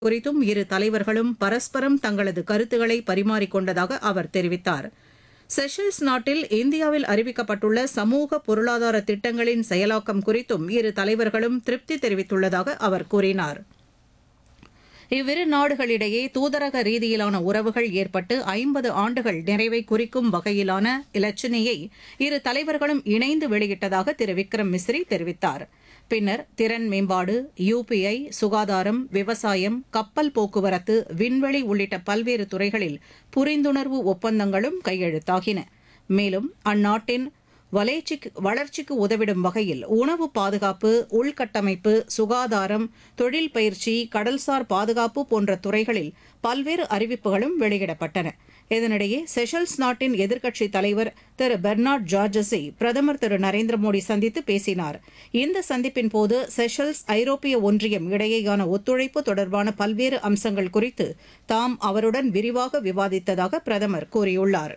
குறித்தும் இரு தலைவர்களும் பரஸ்பரம் தங்களது கருத்துக்களை பரிமாறிக்கொண்டதாக அவர் தெரிவித்தார் செஷல்ஸ் நாட்டில் இந்தியாவில் அறிவிக்கப்பட்டுள்ள சமூக பொருளாதார திட்டங்களின் செயலாக்கம் குறித்தும் இரு தலைவர்களும் திருப்தி தெரிவித்துள்ளதாக அவர் கூறினார் இவ்விரு நாடுகளிடையே தூதரக ரீதியிலான உறவுகள் ஏற்பட்டு ஐம்பது ஆண்டுகள் நிறைவை குறிக்கும் வகையிலான இலச்சினையை இரு தலைவர்களும் இணைந்து வெளியிட்டதாக திரு விக்ரம் மிஸ்ரி தெரிவித்தார் பின்னர் திறன் மேம்பாடு யுபிஐ சுகாதாரம் விவசாயம் கப்பல் போக்குவரத்து விண்வெளி உள்ளிட்ட பல்வேறு துறைகளில் புரிந்துணர்வு ஒப்பந்தங்களும் கையெழுத்தாகின மேலும் அந்நாட்டின் வளர்ச்சிக்கு வளர்ச்சிக்கு உதவிடும் வகையில் உணவு பாதுகாப்பு உள்கட்டமைப்பு சுகாதாரம் தொழில் பயிற்சி கடல்சார் பாதுகாப்பு போன்ற துறைகளில் பல்வேறு அறிவிப்புகளும் வெளியிடப்பட்டன இதனிடையே செஷல்ஸ் நாட்டின் எதிர்க்கட்சித் தலைவர் திரு பெர்னார்ட் ஜார்ஜஸை பிரதமர் திரு நரேந்திர மோடி சந்தித்து பேசினார் இந்த சந்திப்பின் போது செஷல்ஸ் ஐரோப்பிய ஒன்றியம் இடையேயான ஒத்துழைப்பு தொடர்பான பல்வேறு அம்சங்கள் குறித்து தாம் அவருடன் விரிவாக விவாதித்ததாக பிரதமர் கூறியுள்ளார்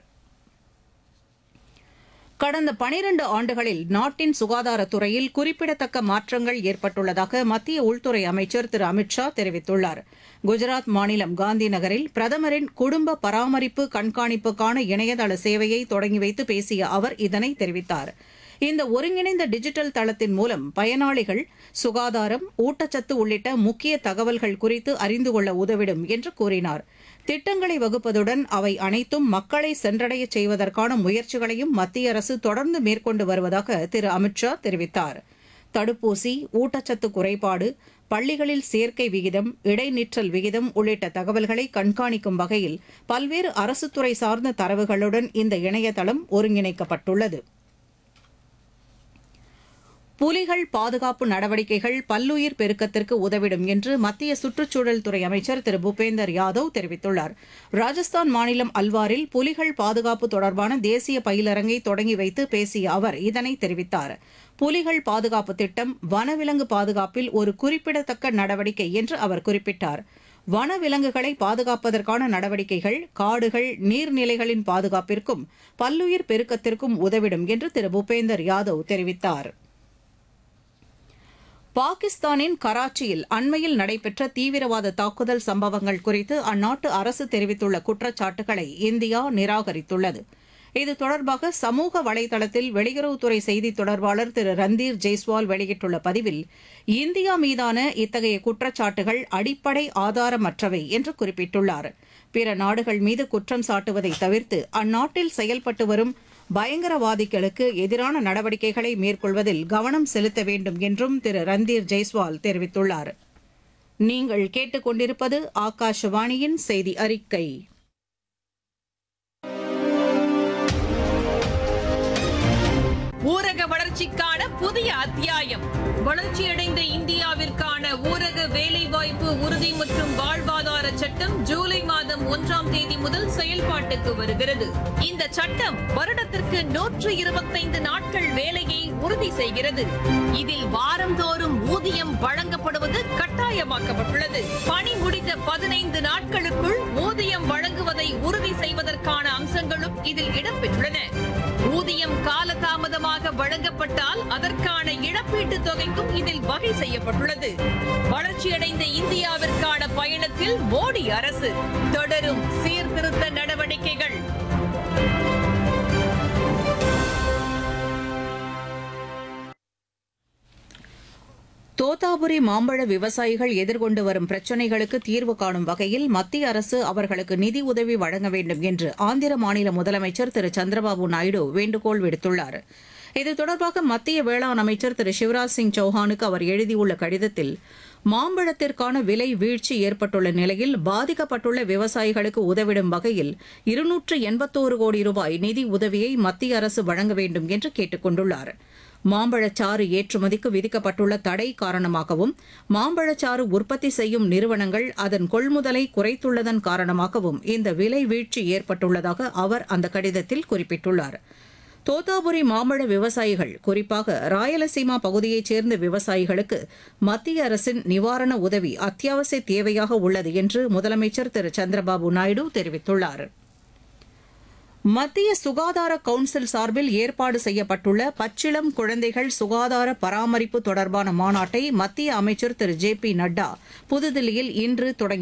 கடந்த பனிரண்டு ஆண்டுகளில் நாட்டின் சுகாதாரத்துறையில் குறிப்பிடத்தக்க மாற்றங்கள் ஏற்பட்டுள்ளதாக மத்திய உள்துறை அமைச்சர் திரு அமித் ஷா தெரிவித்துள்ளார் குஜராத் மாநிலம் காந்தி நகரில் பிரதமரின் குடும்ப பராமரிப்பு கண்காணிப்புக்கான இணையதள சேவையை தொடங்கி வைத்து பேசிய அவர் இதனை தெரிவித்தார் இந்த ஒருங்கிணைந்த டிஜிட்டல் தளத்தின் மூலம் பயனாளிகள் சுகாதாரம் ஊட்டச்சத்து உள்ளிட்ட முக்கிய தகவல்கள் குறித்து அறிந்து கொள்ள உதவிடும் என்று கூறினார் திட்டங்களை வகுப்பதுடன் அவை அனைத்தும் மக்களை சென்றடைய செய்வதற்கான முயற்சிகளையும் மத்திய அரசு தொடர்ந்து மேற்கொண்டு வருவதாக திரு அமித் ஷா தெரிவித்தார் தடுப்பூசி ஊட்டச்சத்து குறைபாடு பள்ளிகளில் சேர்க்கை விகிதம் இடைநிற்றல் விகிதம் உள்ளிட்ட தகவல்களை கண்காணிக்கும் வகையில் பல்வேறு அரசுத்துறை சார்ந்த தரவுகளுடன் இந்த இணையதளம் ஒருங்கிணைக்கப்பட்டுள்ளது புலிகள் பாதுகாப்பு நடவடிக்கைகள் பல்லுயிர் பெருக்கத்திற்கு உதவிடும் என்று மத்திய சுற்றுச்சூழல் துறை அமைச்சர் திரு பூபேந்தர் யாதவ் தெரிவித்துள்ளார் ராஜஸ்தான் மாநிலம் அல்வாரில் புலிகள் பாதுகாப்பு தொடர்பான தேசிய பயிலரங்கை தொடங்கி வைத்து பேசிய அவர் இதனை தெரிவித்தார் புலிகள் பாதுகாப்பு திட்டம் வனவிலங்கு பாதுகாப்பில் ஒரு குறிப்பிடத்தக்க நடவடிக்கை என்று அவர் குறிப்பிட்டார் வனவிலங்குகளை பாதுகாப்பதற்கான நடவடிக்கைகள் காடுகள் நீர்நிலைகளின் பாதுகாப்பிற்கும் பல்லுயிர் பெருக்கத்திற்கும் உதவிடும் என்று திரு பூபேந்தர் யாதவ் தெரிவித்தார் பாகிஸ்தானின் கராச்சியில் அண்மையில் நடைபெற்ற தீவிரவாத தாக்குதல் சம்பவங்கள் குறித்து அந்நாட்டு அரசு தெரிவித்துள்ள குற்றச்சாட்டுகளை இந்தியா நிராகரித்துள்ளது இது தொடர்பாக சமூக வலைதளத்தில் வெளியுறவுத்துறை செய்தித் தொடர்பாளர் திரு ரந்தீர் ஜெய்ஸ்வால் வெளியிட்டுள்ள பதிவில் இந்தியா மீதான இத்தகைய குற்றச்சாட்டுகள் அடிப்படை ஆதாரமற்றவை என்று குறிப்பிட்டுள்ளார் பிற நாடுகள் மீது குற்றம் சாட்டுவதை தவிர்த்து அந்நாட்டில் செயல்பட்டு வரும் பயங்கரவாதிகளுக்கு எதிரான நடவடிக்கைகளை மேற்கொள்வதில் கவனம் செலுத்த வேண்டும் என்றும் திரு ரந்தீர் ஜெய்ஸ்வால் தெரிவித்துள்ளார் நீங்கள் கேட்டுக்கொண்டிருப்பது ஆகாஷவாணியின் செய்தி அறிக்கை ஊரக வளர்ச்சிக்கான புதிய அத்தியாயம் வளர்ச்சியடைந்த இந்தியாவிற்கான ஊரக வேலைவாய்ப்பு உறுதி மற்றும் வாழ்வாதார சட்டம் ஜூலை மாதம் ஒன்றாம் தேதி முதல் செயல்பாட்டுக்கு வருகிறது இந்த சட்டம் வருடத்திற்கு நூற்று இருபத்தைந்து நாட்கள் வேலையை உறுதி செய்கிறது இதில் வாரந்தோறும் ஊதியம் வழங்கப்படுவது கட்டாயமாக்கப்பட்டுள்ளது பணி முடிந்த பதினைந்து நாட்களுக்குள் ஊதியம் வழங்குவதை உறுதி செய்வதற்கான அம்சங்களும் இதில் இடம்பெற்றுள்ளன ஊதியம் காலதாமதமாக வழங்கப்பட்டால் அதற்கான இழப்பீட்டுத் தொகைக்கும் இதில் வகை செய்யப்பட்டுள்ளது வளர்ச்சியடைந்த இந்தியாவிற்கான பயணத்தில் மோடி அரசு தொடரும் சீர்திருத்த நடவடிக்கைகள் தோத்தாபுரி மாம்பழ விவசாயிகள் எதிர்கொண்டு வரும் பிரச்சினைகளுக்கு தீர்வு காணும் வகையில் மத்திய அரசு அவர்களுக்கு நிதி உதவி வழங்க வேண்டும் என்று ஆந்திர மாநில முதலமைச்சர் திரு சந்திரபாபு நாயுடு வேண்டுகோள் விடுத்துள்ளார் இது தொடர்பாக மத்திய வேளாண் அமைச்சர் திரு சிவராஜ் சிங் சௌஹானுக்கு அவர் எழுதியுள்ள கடிதத்தில் மாம்பழத்திற்கான விலை வீழ்ச்சி ஏற்பட்டுள்ள நிலையில் பாதிக்கப்பட்டுள்ள விவசாயிகளுக்கு உதவிடும் வகையில் இருநூற்று எண்பத்தோரு கோடி ரூபாய் நிதி உதவியை மத்திய அரசு வழங்க வேண்டும் என்று கேட்டுக் கொண்டுள்ளார் மாம்பழச்சாறு ஏற்றுமதிக்கு விதிக்கப்பட்டுள்ள தடை காரணமாகவும் மாம்பழச்சாறு உற்பத்தி செய்யும் நிறுவனங்கள் அதன் கொள்முதலை குறைத்துள்ளதன் காரணமாகவும் இந்த விலை வீழ்ச்சி ஏற்பட்டுள்ளதாக அவர் அந்த கடிதத்தில் குறிப்பிட்டுள்ளார் தோத்தாபுரி மாம்பழ விவசாயிகள் குறிப்பாக ராயலசீமா பகுதியைச் சேர்ந்த விவசாயிகளுக்கு மத்திய அரசின் நிவாரண உதவி அத்தியாவசிய தேவையாக உள்ளது என்று முதலமைச்சர் திரு சந்திரபாபு நாயுடு தெரிவித்துள்ளார் மத்திய சுகாதார கவுன்சில் சார்பில் ஏற்பாடு செய்யப்பட்டுள்ள பச்சிளம் குழந்தைகள் சுகாதார பராமரிப்பு தொடர்பான மாநாட்டை மத்திய அமைச்சர் திரு ஜே பி நட்டா புதுதில்லியில் இன்று தொடங்கி